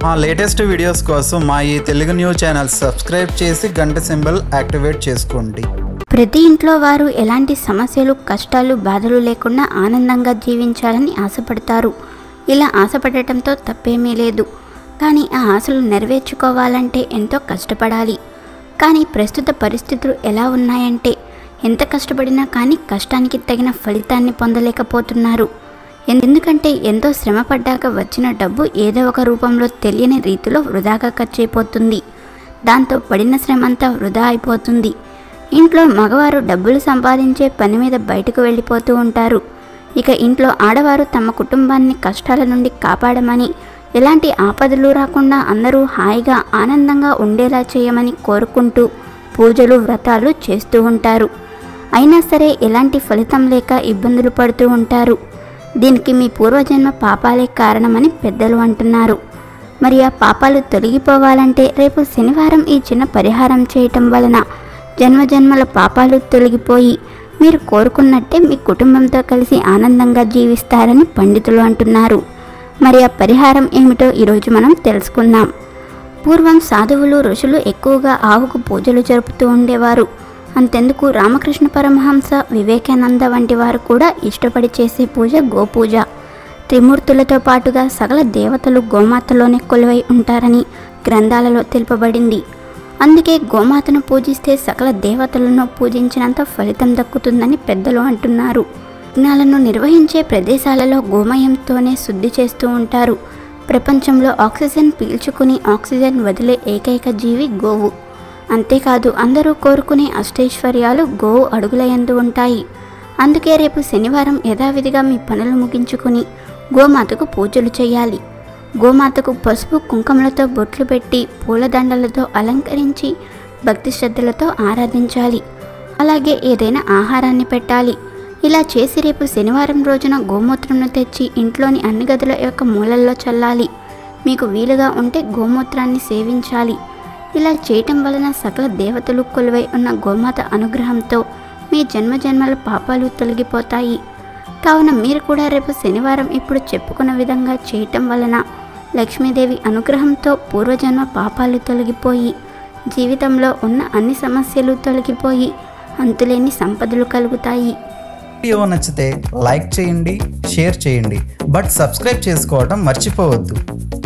మా latest videos కోసం మా ఈ తెలుగు న్యూస్ ఛానల్ సబ్స్క్రైబ్ చేసి గంట సింబల్ యాక్టివేట్ చేసుకోండి ప్రతి ఇంట్లో వారు ఎలాంటి సమస్యలు కష్టాలు బాధలు లేకుండా ఆనందంగా జీవించాలని ఆశపడతారు ఇలా ఆశపడటంతో తప్పేమీ లేదు కానీ ఆ ఆశలు నెరవేర్చుకోవాలంటే ఎంతో కష్టపడాలి కానీ ప్రస్తుత పరిస్థితులు ఎలా ఉన్నాయంటే ఎంత కష్టపడినా కానీ కష్టానికి తగిన ఫలితాన్ని పొందలేకపోతున్నారు ఎందుకంటే ఎంతో శ్రమ పడ్డాక వచ్చిన డబ్బు ఏదో ఒక రూపంలో తెలియని రీతిలో వృధాగా ఖర్చయిపోతుంది దాంతో పడిన శ్రమ అంతా వృధా అయిపోతుంది ఇంట్లో మగవారు డబ్బులు సంపాదించే పని మీద బయటకు వెళ్ళిపోతూ ఉంటారు ఇక ఇంట్లో ఆడవారు తమ కుటుంబాన్ని కష్టాల నుండి కాపాడమని ఎలాంటి ఆపదలు రాకుండా అందరూ హాయిగా ఆనందంగా ఉండేలా చేయమని కోరుకుంటూ పూజలు వ్రతాలు చేస్తూ ఉంటారు అయినా సరే ఎలాంటి ఫలితం లేక ఇబ్బందులు పడుతూ ఉంటారు దీనికి మీ పూర్వజన్మ పాపాలే కారణమని పెద్దలు అంటున్నారు మరి ఆ పాపాలు తొలగిపోవాలంటే రేపు శనివారం ఈ చిన్న పరిహారం చేయటం వలన జన్మజన్మల పాపాలు తొలగిపోయి మీరు కోరుకున్నట్టే మీ కుటుంబంతో కలిసి ఆనందంగా జీవిస్తారని పండితులు అంటున్నారు మరి ఆ పరిహారం ఏమిటో ఈరోజు మనం తెలుసుకుందాం పూర్వం సాధువులు ఋషులు ఎక్కువగా ఆవుకు పూజలు జరుపుతూ ఉండేవారు అంతెందుకు రామకృష్ణ పరమహంస వివేకానంద వంటి వారు కూడా ఇష్టపడి చేసే పూజ గోపూజ త్రిమూర్తులతో పాటుగా సకల దేవతలు గోమాతలోనే కొలువై ఉంటారని గ్రంథాలలో తెలుపబడింది అందుకే గోమాతను పూజిస్తే సకల దేవతలను పూజించినంత ఫలితం దక్కుతుందని పెద్దలు అంటున్నారు యజ్ఞాలను నిర్వహించే ప్రదేశాలలో గోమయంతోనే శుద్ధి చేస్తూ ఉంటారు ప్రపంచంలో ఆక్సిజన్ పీల్చుకుని ఆక్సిజన్ వదిలే ఏకైక జీవి గోవు అంతేకాదు అందరూ కోరుకునే అష్టైశ్వర్యాలు గోవు అడుగులయందు ఉంటాయి అందుకే రేపు శనివారం యథావిధిగా మీ పనులు ముగించుకుని గోమాతకు పూజలు చేయాలి గోమాతకు పసుపు కుంకుమలతో బొట్లు పెట్టి పూలదండలతో అలంకరించి భక్తి శ్రద్ధలతో ఆరాధించాలి అలాగే ఏదైనా ఆహారాన్ని పెట్టాలి ఇలా చేసి రేపు శనివారం రోజున గోమూత్రంను తెచ్చి ఇంట్లోని అన్ని గదుల యొక్క మూలల్లో చల్లాలి మీకు వీలుగా ఉంటే గోమూత్రాన్ని సేవించాలి ఇలా చేయటం వలన సకల దేవతలు కొలువై ఉన్న గోమాత అనుగ్రహంతో మీ జన్మజన్మల పాపాలు తొలగిపోతాయి కావున మీరు కూడా రేపు శనివారం ఇప్పుడు చెప్పుకున్న విధంగా చేయటం వలన లక్ష్మీదేవి అనుగ్రహంతో పూర్వజన్మ పాపాలు తొలగిపోయి జీవితంలో ఉన్న అన్ని సమస్యలు తొలగిపోయి అంతులేని సంపదలు కలుగుతాయి వీడియో నచ్చితే లైక్ చేయండి షేర్ చేయండి బట్ సబ్స్క్రైబ్ చేసుకోవడం మర్చిపోవద్దు